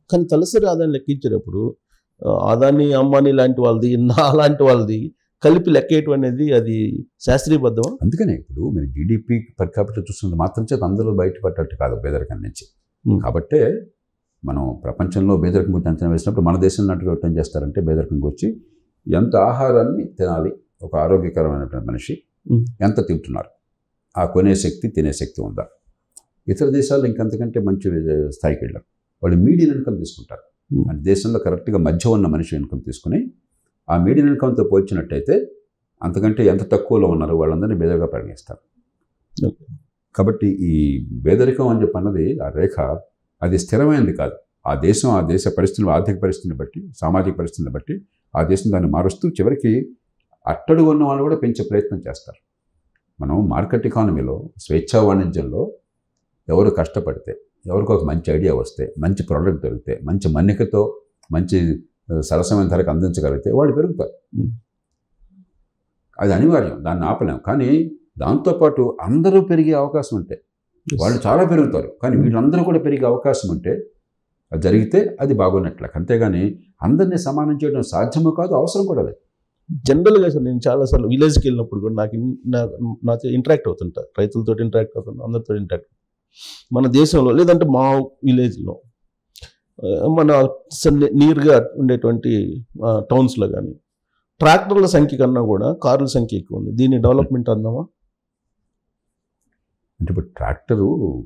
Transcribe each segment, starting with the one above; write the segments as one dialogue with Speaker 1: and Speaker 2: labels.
Speaker 1: కానీ తలసరి ఆదాయం లెక్కించేటప్పుడు ఆ, అదాని అంబానీ లాంటి వాళ్ళది నా లాంటి వాళ్ళది కలిపి లెక్కేయటం అనేది అది శాస్త్రీయబద్ధమా
Speaker 2: అందుకనే ఇప్పుడు మీరు జీడిపి పర్ క్యాపిటల్ చూస్తున్నది మాత్రం చేత అందరూ బయటపడ్డట్టు కాదు పేదరికం నుంచి
Speaker 1: Hmm.
Speaker 2: కాబట్టే మనం ప్రపంచంలో పేదరికం గురించి అంచనా వేసినప్పుడు మన దేశం లాంటి ఏం చేస్తారంటే పేదరికం గురించి ఎంత ఆహారాన్ని తినాలి ఒక ఆరోగ్యకరమైనటువంటి మనిషి
Speaker 1: Hmm.
Speaker 2: ఎంత తింటున్నారు ఆ కొనే శక్తి తినే శక్తి ఉందా ఇతర దేశాల్లో ఇంకంతకంటే మంచి స్థాయికి వెళ్ళారు వాళ్ళు మీడియం ఇన్కమ్ తీసుకుంటారు
Speaker 1: Hmm.
Speaker 2: మన దేశంలో కరెక్ట్గా మధ్య ఉన్న మనిషి ఇన్కమ్ తీసుకుని ఆ మీడియం ఇన్కమ్తో పోల్చినట్టయితే అంతకంటే ఎంత తక్కువలో ఉన్నారో వాళ్ళందరినీ బేదగా పరిగణిస్తారు
Speaker 1: Okay.
Speaker 2: కాబట్టి ఈ పేదరికం అని చెప్పి అన్నది ఆ రేఖ అది స్థిరమైనది కాదు ఆ దేశం ఆ దేశ పరిస్థితులు ఆర్థిక పరిస్థితిని బట్టి సామాజిక పరిస్థితిని బట్టి ఆ దేశం దాన్ని మారుస్తూ చివరికి అట్టడుగు ఉన్న వాళ్ళు కూడా పెంచే ప్రయత్నం చేస్తారు మనం మార్కెట్ ఎకానమీలో స్వేచ్ఛా వాణిజ్యంలో ఎవరు కష్టపడితే ఎవరికి ఒక మంచి ఐడియా వస్తే మంచి ప్రోడక్ట్ దొరికితే మంచి మన్నికతో మంచి ఆ, సరసమైన ధరకు అందించగలిగితే వాళ్ళు పెరుగుతారు
Speaker 1: Mm.
Speaker 2: అది అనివార్యం దాన్ని ఆపలేం కానీ దాంతోపాటు అందరూ పెరిగే అవకాశం ఉంటే వాళ్ళు చాలా పెరుగుతారు కానీ వీళ్ళందరూ కూడా పెరిగే అవకాశం ఉంటే అది జరిగితే అది బాగున్నట్లే అంతేగాని అందరినీ సమానం చేయడం సాధ్యమో కాదు అవసరం కూడా లేదు
Speaker 1: జనరల్గా సార్ నేను చాలాసార్లు విలేజ్కి వెళ్ళినప్పుడు కూడా నాకు ఇన్- నా- నాతో ఇంటరాక్ట్ అవుతుంటా రైతులతో ఇంటరాక్ట్ అవుతుంటా అందరితో ఇంటరాక్ట్ మన దేశంలో లేదంటే మా విలేజ్లో మన నియర్గా ఉండేటువంటి టౌన్స్లో కానీ ట్రాక్టర్ల సంఖ్య కన్నా కూడా కార్ల సంఖ్య ఎక్కువ ఉంది దీన్ని డెవలప్మెంట్ అందామా
Speaker 2: అంటే ఇప్పుడు ట్రాక్టరు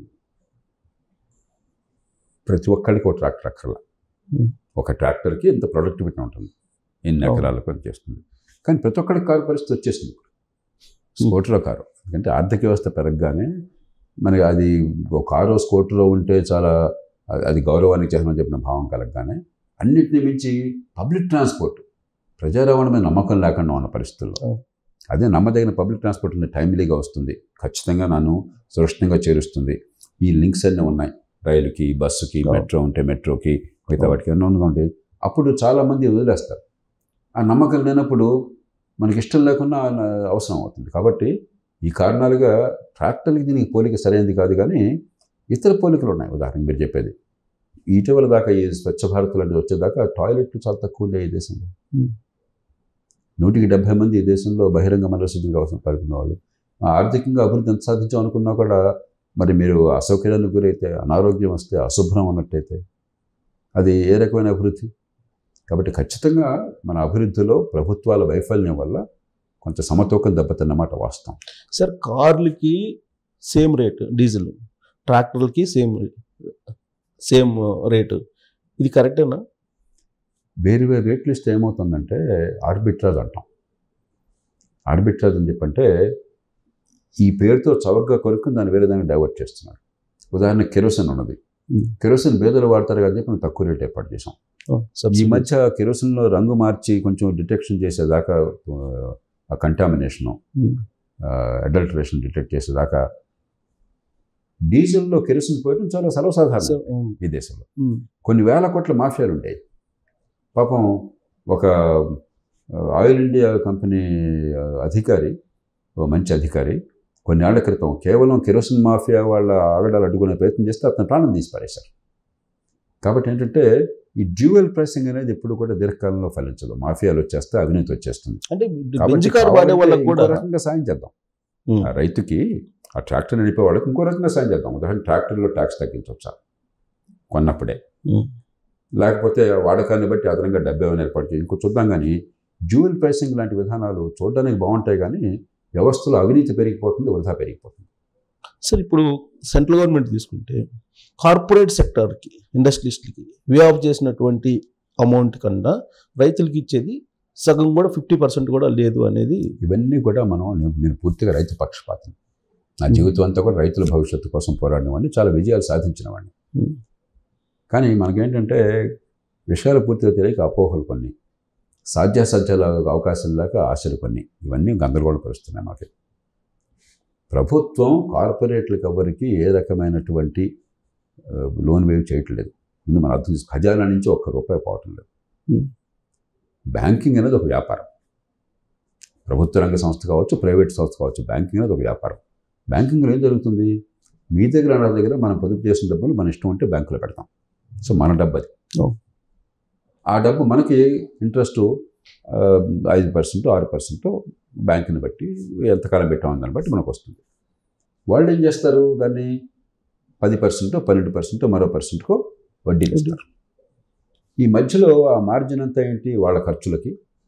Speaker 2: ప్రతి ఒక్కరికి ఒక ట్రాక్టర్ అక్కర్లా
Speaker 1: Hmm.
Speaker 2: ఒక ట్రాక్టర్కి ఇంత ప్రొడక్టివిటీ ఉంటుంది ఎన్ని
Speaker 1: అవును.
Speaker 2: ఎకరాలకు అని చేస్తుంది కానీ ప్రతి ఒక్కరికి కారు పరిస్థితి వచ్చేసింది ఇప్పుడు స్కూటర్లో కారు ఎందుకంటే ఆర్థిక వ్యవస్థ పెరగగానే మనకి అది ఒక కారు స్కూటర్లో ఉంటే చాలా అది- అది గౌరవానికి చేసమని చెప్పిన భావం కలగగానే అన్నిటిని మించి పబ్లిక్ ట్రాన్స్పోర్ట్ ప్రజా రవాణా మీద నమ్మకం లేకుండా ఉన్న పరిస్థితుల్లో
Speaker 1: అవును.
Speaker 2: అదే నమ్మదగిన పబ్లిక్ ట్రాన్స్పోర్ట్ ఉంది టైమ్లీగా వస్తుంది ఖచ్చితంగా నన్ను సురక్షితంగా చేరుస్తుంది ఈ లింక్స్ అన్నీ ఉన్నాయి రైలుకి బస్సుకి
Speaker 1: అవును.
Speaker 2: మెట్రో ఉంటే మెట్రోకి మిగతా
Speaker 1: అవును.
Speaker 2: వాటికి ఎన్నో ఉంటే అప్పుడు చాలామంది వదిలేస్తారు ఆ నమ్మకం లేనప్పుడు మనకి ఇష్టం లేకుండా ఆ అవసరం అవుతుంది కాబట్టి ఈ కారణాలుగా ట్రాక్టర్కి దీనికి పోలిక సరైనది కాదు కానీ ఇతర పోలికలు ఉన్నాయి ఉదాహరణకు మీరు చెప్పేది ఇటీవల దాకా ఈ స్వచ్ఛ భారత్ లాంటిది వచ్చేదాకా టాయిలెట్లు చాలా తక్కువ ఉండే ఈ దేశంలో
Speaker 1: Hmm.
Speaker 2: నూటికి డెబ్బై మంది ఈ దేశంలో బహిరంగ మలశుద్ధికి అవసరం పడుతున్న వాళ్ళు ఆ ఆర్థికంగా అభివృద్ధి ఎంత సాధించాం అనుకున్నా కూడా మరి మీరు అసౌకర్యానికి గురైతే అనారోగ్యం వస్తే అశుభ్రం అన్నట్టయితే అది ఏ రకమైన అభివృద్ధి కాబట్టి ఖచ్చితంగా మన అభివృద్ధిలో ప్రభుత్వాల వైఫల్యం వల్ల కొంత సమతూకం దెబ్బతిన్నమాట వాస్తవం
Speaker 1: సార్ కార్లకి సేమ్ రేటు డీజిల్ ట్రాక్టర్లకి సేమ్ సేమ్ రేటు ఇది కరెక్టేనా
Speaker 2: వేరు వేరు రేట్లు ఇస్తే ఏమవుతుందంటే ఆర్బిట్రాజ్ అంటాం ఆర్బిట్రాజ్ అని చెప్పంటే ఈ పేరుతో చవకగా కొనుక్కుని దాన్ని వేరే దాన్ని డైవర్ట్ చేస్తున్నారు ఉదాహరణ కెరోసిన్ ఉన్నది
Speaker 1: Hmm.
Speaker 2: కెరోసిన్ బేదలు వాడతారు కదా చెప్పి మనం తక్కువ రేట్ ఏర్పాటు చేసాం
Speaker 1: ఓ,
Speaker 2: ఈ
Speaker 1: subsidy.
Speaker 2: మధ్య కెరోసిన్లో రంగు మార్చి కొంచెం డిటెక్షన్ చేసేదాకా ఆ కంటామినేషను
Speaker 1: Hmm.
Speaker 2: అడల్టరేషన్ డిటెక్ట్ చేసేదాకా డీజిల్లో కెరోసిన్ పోయడం చాలా సర్వసాధారణం
Speaker 1: సో, ఉమ్,
Speaker 2: ఈ దేశంలో
Speaker 1: ఉమ్,
Speaker 2: కొన్ని వేల కోట్ల మాఫియాలు ఉండేవి పాపం ఒక ఆ, ఆయిల్ ఇండియా కంపెనీ ఆ, అధికారి ఓ మంచి అధికారి కొన్నేళ్ల క్రితం కేవలం కెరోసిన్ మాఫియా వాళ్ళ ఆగడాలు అడ్డుకునే ప్రయత్నం చేస్తే అతను ప్రాణం తీసి పారేశారు కాబట్టి ఏంటంటే ఈ డ్యూయల్ ప్రైసింగ్ అనేది ఎప్పుడు కూడా దీర్ఘకాలంలో ఫలించదు మాఫియాలు వచ్చేస్తే అవినీతి వచ్చేస్తుంది
Speaker 1: అంటే
Speaker 2: కాబట్టి
Speaker 1: బెంజ్ కార్ వాడే
Speaker 2: కావాలంటే
Speaker 1: వాళ్ళకి
Speaker 2: ఇంకో
Speaker 1: కూడా
Speaker 2: రకంగా సాయం చేద్దాం
Speaker 1: ఉమ్,
Speaker 2: ఆ రైతుకి ఆ ట్రాక్టర్ నడిపే వాళ్ళకి ఇంకో రకంగా సాయం చేద్దాం ఉదాహరణ ట్రాక్టర్లో ట్యాక్స్ తగ్గించవచ్చా కొన్నప్పుడే
Speaker 1: ఉమ్,
Speaker 2: లేకపోతే వాడకాన్ని బట్టి అదనంగా డబ్బు ఏమైనా ఏర్పాటు చేయాలి ఇంకో చూద్దాం కానీ జ్యూవెల్ ప్రైసింగ్ లాంటి విధానాలు చూడడానికి బాగుంటాయి కానీ వ్యవస్థలో అవినీతి పెరిగిపోతుంది వృధా పెరిగిపోతుంది
Speaker 1: సార్ ఇప్పుడు సెంట్రల్ గవర్నమెంట్ తీసుకుంటే కార్పొరేట్ సెక్టార్కి ఇండస్ట్రీస్లకి వే ఆఫ్ చేసినటువంటి అమౌంట్ కన్నా రైతులకి ఇచ్చేది సగం కూడా ఫిఫ్టీ పర్సెంట్ కూడా లేదు అనేది
Speaker 2: ఇవన్నీ కూడా మనం నేను- నేను పూర్తిగా రైతు పక్షపాతం నా జీవితం అంతా కూడా రైతుల భవిష్యత్తు కోసం పోరాడినవాడిని చాలా విజయాలు సాధించినవాడిని
Speaker 1: Hmm.
Speaker 2: కానీ మనకేంటంటే విషయాలు పూర్తిగా తెలియక అపోహలు కొన్ని సాధ్యాసాధ్యాల అవకాశం లేక ఆశలు కొన్ని ఇవన్నీ గందరగోళపరుస్తున్నాయి మాకు ప్రభుత్వం కార్పొరేట్లకు ఎవరికి ఏ రకమైనటువంటి ఆ, లోన్ వేవ్ చేయట్లేదు ముందు మనం అర్థం చేసుకో ఖజానా నుంచి ఒక్క రూపాయి పోవటం లేదు
Speaker 1: Hmm.
Speaker 2: బ్యాంకింగ్ అనేది ఒక వ్యాపారం ప్రభుత్వ రంగ సంస్థ కావచ్చు ప్రైవేట్ సంస్థ కావచ్చు బ్యాంకింగ్ అనేది ఒక వ్యాపారం బ్యాంకింగ్లో ఏం జరుగుతుంది మీ దగ్గర నా దగ్గర మనం పొదుపు చేసిన డబ్బులు మన ఇష్టం ఉంటే బ్యాంకులో పెడతాం సో మన డబ్బు అది
Speaker 1: Oh.
Speaker 2: ఆ డబ్బు మనకి ఇంట్రెస్ట్ ఐదు పర్సెంట్ ఆరు పర్సెంట్ బ్యాంకుని బట్టి ఎంతకాలం పెట్టామని దాన్ని బట్టి మనకు వస్తుంది వాళ్ళు ఏం చేస్తారు దాన్ని పది పర్సెంట్ పన్నెండు పర్సెంట్ మరో పర్సెంట్కో వడ్డీలు ఇస్తారు ఈ మధ్యలో ఆ మార్జిన్ అంతా ఏంటి వాళ్ళ ఖర్చులకి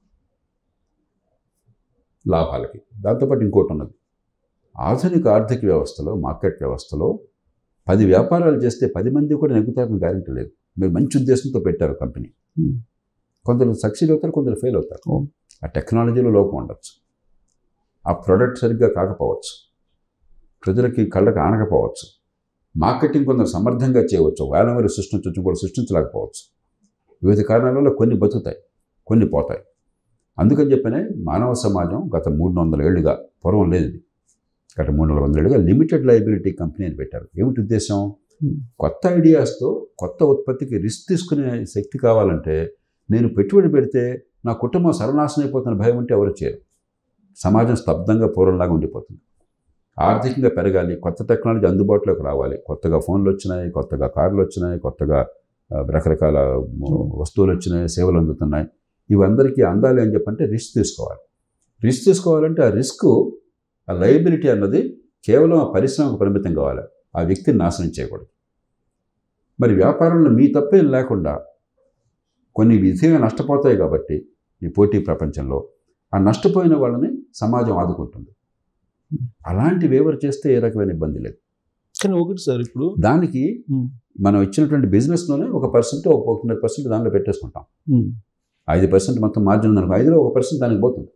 Speaker 2: లాభాలకి దాంతోపాటు ఇంకోటి ఉన్నది ఆధునిక ఆర్థిక వ్యవస్థలో మార్కెట్ వ్యవస్థలో పది వ్యాపారాలు చేస్తే పది మంది కూడా నెగ్గుతారని గ్యారెంటీ లేదు మీరు మంచి ఉద్దేశంతో పెట్టారు కంపెనీ
Speaker 1: Hmm.
Speaker 2: కొందరు సక్సీడ్ అవుతారు కొందరు ఫెయిల్ అవుతారు
Speaker 1: Oh.
Speaker 2: ఆ టెక్నాలజీలో లోపం ఉండొచ్చు ఆ ప్రోడక్ట్ సరిగ్గా కాకపోవచ్చు ప్రజలకి కళ్ళకి ఆనకపోవచ్చు మార్కెటింగ్ కొందరు సమర్థంగా చేయవచ్చు వేల మరి సృష్టించవచ్చు కూడా సృష్టించలేకపోవచ్చు వివిధ కారణాల వల్ల కొన్ని బతుకుతాయి కొన్ని పోతాయి అందుకని చెప్పనే మానవ సమాజం గత మూడు వందల ఏళ్ళుగా పూర్వం లేదు ఇది గత మూడు వందల ఏళ్ళుగా లిమిటెడ్ లైబిలిటీ కంపెనీ అని పెట్టారు ఏమిటి ఉద్దేశం
Speaker 1: Hmm.
Speaker 2: కొత్త ఐడియాస్తో కొత్త ఉత్పత్తికి రిస్క్ తీసుకునే శక్తి కావాలంటే నేను పెట్టుబడి పెడితే నా కుటుంబం సర్వనాశనం అయిపోతున్న భయం ఉంటే ఎవరు చేయరు సమాజం స్తబ్దంగా పూర్వంలాగా ఉండిపోతుంది ఆర్థికంగా పెరగాలి కొత్త టెక్నాలజీ అందుబాటులోకి రావాలి కొత్తగా ఫోన్లు వచ్చినాయి కొత్తగా కార్లు వచ్చినాయి కొత్తగా ఆ, రకరకాల వస్తువులు వచ్చినాయి సేవలు అందుతున్నాయి ఇవందరికీ అందాలి అని చెప్పంటే రిస్క్ తీసుకోవాలి రిస్క్ తీసుకోవాలంటే ఆ రిస్క్ ఆ లయబిలిటీ అన్నది కేవలం ఆ పరిశ్రమకు పరిమితం కావాలి ఆ వ్యక్తిని నాశనం చేయకూడదు మరి వ్యాపారంలో మీ తప్పేం లేకుండా కొన్ని విధిగా నష్టపోతాయి కాబట్టి ఈ పోటీ ప్రపంచంలో ఆ నష్టపోయిన వాళ్ళని సమాజం ఆదుకుంటుంది అలాంటివి ఎవరు చేస్తే ఏ రకమైన ఇబ్బంది లేదు
Speaker 1: కానీ ఒకటి సార్ ఇప్పుడు
Speaker 2: దానికి
Speaker 1: Hmm.
Speaker 2: మనం ఇచ్చినటువంటి బిజినెస్లోనే ఒక పర్సెంట్ ఒక ఒకటిన్నర పర్సెంట్ దాంట్లో పెట్టేసుకుంటాం
Speaker 1: ఉమ్,
Speaker 2: ఐదు పర్సెంట్ మొత్తం మార్జిన్ ఉందనుకో ఐదులో ఒక పర్సెంట్ దానికి పోతుంది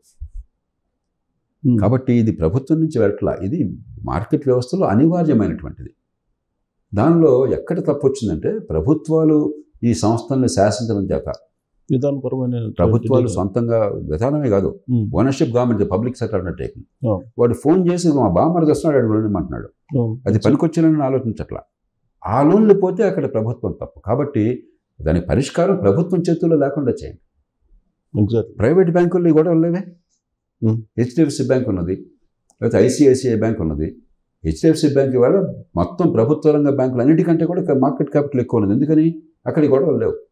Speaker 1: ఉమ్,
Speaker 2: కాబట్టి ఇది ప్రభుత్వం నుంచి వెళ్ళట్లా ఇది మార్కెట్ వ్యవస్థలో అనివార్యమైనటువంటిది దానిలో ఎక్కడ తప్పు వచ్చిందంటే ప్రభుత్వాలు ఈ సంస్థల్ని శాసించడం చేత
Speaker 1: విధానపరమైన
Speaker 2: ప్రభుత్వాలు సొంతంగా విధానమే కాదు
Speaker 1: um,
Speaker 2: ownership government public sector undertaking
Speaker 1: Oh.
Speaker 2: వాడు ఫోన్ చేసి మా బామ్మది వస్తున్నాడు అడుగు అంటున్నాడు
Speaker 1: అవును.
Speaker 2: అది పనికొచ్చేనని ఆలోచించట్లా ఆ లోన్లు పోతే అక్కడ ప్రభుత్వం తప్పు కాబట్టి దాని పరిష్కారం ప్రభుత్వం చేతుల్లో లేకుండా చేయండి
Speaker 1: Exactly.
Speaker 2: ప్రైవేట్ బ్యాంకుల్లో ఈ గొడవలు లేవే
Speaker 1: Hmm.
Speaker 2: హెచ్డిఎఫ్సి బ్యాంక్ ఉన్నది లేకపోతే ఐసిఐసిఐ బ్యాంక్ ఉన్నది హెచ్డిఎఫ్సి బ్యాంక్ ఇవాళ మొత్తం ప్రభుత్వ రంగ బ్యాంకులు అన్నిటికంటే కూడా మార్కెట్ క్యాపిటల్ ఎక్కువ ఉన్నది ఎందుకని అక్కడ ఈ గొడవలు లేవు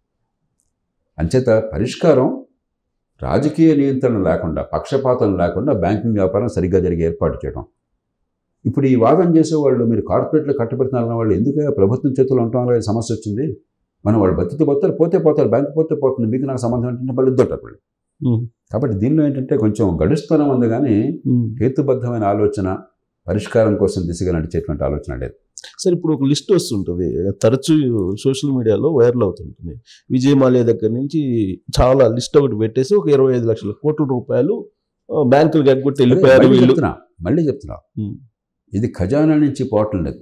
Speaker 2: అంచేత పరిష్కారం రాజకీయ నియంత్రణ లేకుండా పక్షపాతం లేకుండా బ్యాంకింగ్ వ్యాపారం సరిగ్గా జరిగే ఏర్పాటు చేయడం ఇప్పుడు ఈ వాదన చేసేవాళ్ళు మీరు కార్పొరేట్లో కట్టబెడుతున్నారు వాళ్ళు ఎందుకు ప్రభుత్వం చేతుల్లో ఉండటం వల్ల ఈ సమస్య వచ్చింది మనం వాళ్ళు బతికి పోతారు పోతే పోతారు బ్యాంక్ పోతే పోతుంది మీకు నాకు సంబంధం ఏంటంటే వాళ్ళు ఇద్దరు వాళ్ళు
Speaker 1: ఉమ్,
Speaker 2: కాబట్టి దీనిలో ఏంటంటే కొంచెం గడుస్తూనే ఉంది కానీ
Speaker 1: ఉమ్.
Speaker 2: హేతుబద్ధమైన ఆలోచన పరిష్కారం కోసం దిశగా నడిచేటువంటి ఆలోచన లేదు
Speaker 1: సార్ ఇప్పుడు ఒక లిస్ట్ వస్తుంటుంది తరచూ సోషల్ మీడియాలో వైరల్ అవుతుంటుంది విజయ్ మాల్యా దగ్గర నుంచి చాలా లిస్ట్ ఒకటి పెట్టేసి ఒక ఇరవై ఐదు లక్షల కోట్ల రూపాయలు ఆ, బ్యాంకులకు ఎగ్గొట్టి వెళ్ళిపోయారు
Speaker 2: మళ్ళీ
Speaker 1: వీళ్ళు
Speaker 2: చెప్తున్నా మళ్ళీ చెప్తున్నా
Speaker 1: ఉమ్,
Speaker 2: ఇది ఖజానా నుంచి పోవటం లేదు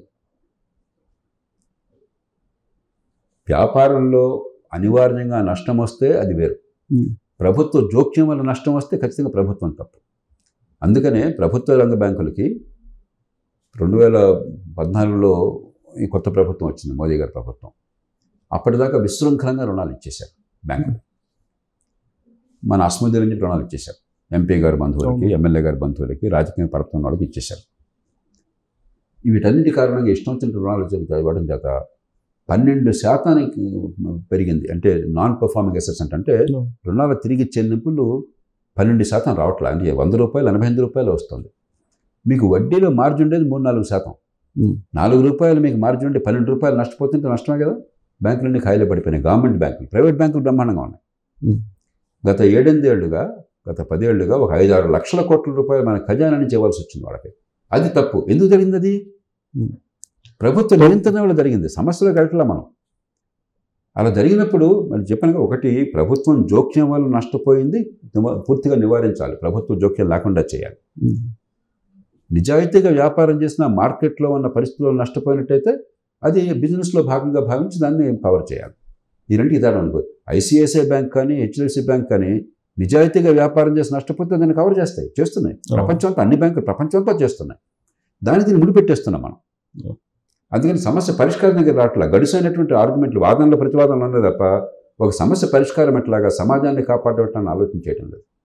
Speaker 2: వ్యాపారంలో అనివార్యంగా నష్టం వస్తే అది వేరు
Speaker 1: Hmm.
Speaker 2: ప్రభుత్వ జోక్యం వల్ల నష్టం వస్తే ఖచ్చితంగా ప్రభుత్వం తప్పు అందుకనే ప్రభుత్వ రంగ బ్యాంకులకి రెండు వేల పద్నాలుగులో ఈ కొత్త ప్రభుత్వం వచ్చింది మోదీ గారి ప్రభుత్వం అప్పటిదాకా విశృంఖలంగా రుణాలు ఇచ్చేశారు బ్యాంకులు మన అస్మదీ నుంచి రుణాలు ఇచ్చేశారు ఎంపీ గారి బంధువులకి
Speaker 1: అవును.
Speaker 2: ఎమ్మెల్యే గారి బంధువులకి రాజకీయ పరత్వం వాళ్ళకి ఇచ్చేశారు వీటన్నిటి కారణంగా ఇష్టం వచ్చిన రుణాలు చెబుతా ఇవ్వడం చేత పన్నెండు శాతానికి పెరిగింది అంటే నాన్ పర్ఫార్మింగ్ అసెట్స్ అంటే
Speaker 1: No.
Speaker 2: రుణాల తిరిగి చెల్లింపులు పన్నెండు శాతం రావట్లే అంటే వంద రూపాయలు ఎనభై ఎనిమిది రూపాయలు వస్తుంది మీకు వడ్డీలో మార్జిన్ ఉండేది మూడు నాలుగు శాతం
Speaker 1: ఉమ్,
Speaker 2: నాలుగు రూపాయలు మీకు మార్జిన్ ఉంటే పన్నెండు రూపాయలు నష్టపోతుంటే నష్టమే కదా బ్యాంకులన్నీ ఖాళీ పడిపోయినాయి గవర్నమెంట్ బ్యాంకులు ప్రైవేట్ బ్యాంకులు బ్రహ్మాండంగా ఉన్నాయి
Speaker 1: Hmm.
Speaker 2: గత ఏడెనిమిది ఏళ్ళుగా గత పదేళ్లుగా ఒక ఐదు ఆరు లక్షల కోట్ల రూపాయలు మన ఖజానా నుంచి ఇవ్వాల్సి వచ్చింది వాళ్ళకి అది తప్పు ఎందుకు జరిగింది అది
Speaker 1: Hmm.
Speaker 2: ప్రభుత్వ నియంత్రణ వల్ల జరిగింది సమస్యలు గడటలా మనం అలా జరిగినప్పుడు మరి చెప్పాను ఒకటి ప్రభుత్వం జోక్యం వల్ల నష్టపోయింది నివ- పూర్తిగా నివారించాలి ప్రభుత్వ జోక్యం లేకుండా చేయాలి
Speaker 1: ఉమ్,
Speaker 2: నిజాయితీగా వ్యాపారం చేసిన మార్కెట్లో ఉన్న పరిస్థితుల్లో నష్టపోయినట్టయితే అది బిజినెస్లో భాగంగా భావించి దాన్ని కవర్ చేయాలి ఈ రెండుకి తేడా అనుకో ఐసిఐసిఐ బ్యాంక్ కానీ హెచ్డిఎఫ్సి బ్యాంక్ కానీ నిజాయితీగా వ్యాపారం చేసి నష్టపోతే దాన్ని కవర్ చేస్తాయి చేస్తున్నాయి
Speaker 1: అవును.
Speaker 2: ప్రపంచం అంతా అన్ని బ్యాంకులు ప్రపంచం అంతా చేస్తున్నాయి దాన్ని దీన్ని ముడిపెట్టేస్తున్నాం మనం
Speaker 1: అవును.
Speaker 2: అందుకని సమస్య పరిష్కారం దగ్గర రావట్లా గడుసైనటువంటి ఆర్గ్యుమెంట్లు వాదనలు ప్రతివాదనలు ఉన్నాయి తప్ప ఒక సమస్య పరిష్కారం ఎట్లాగా సమాజాన్ని కాపాడటం ఆలోచించేయటం లేదు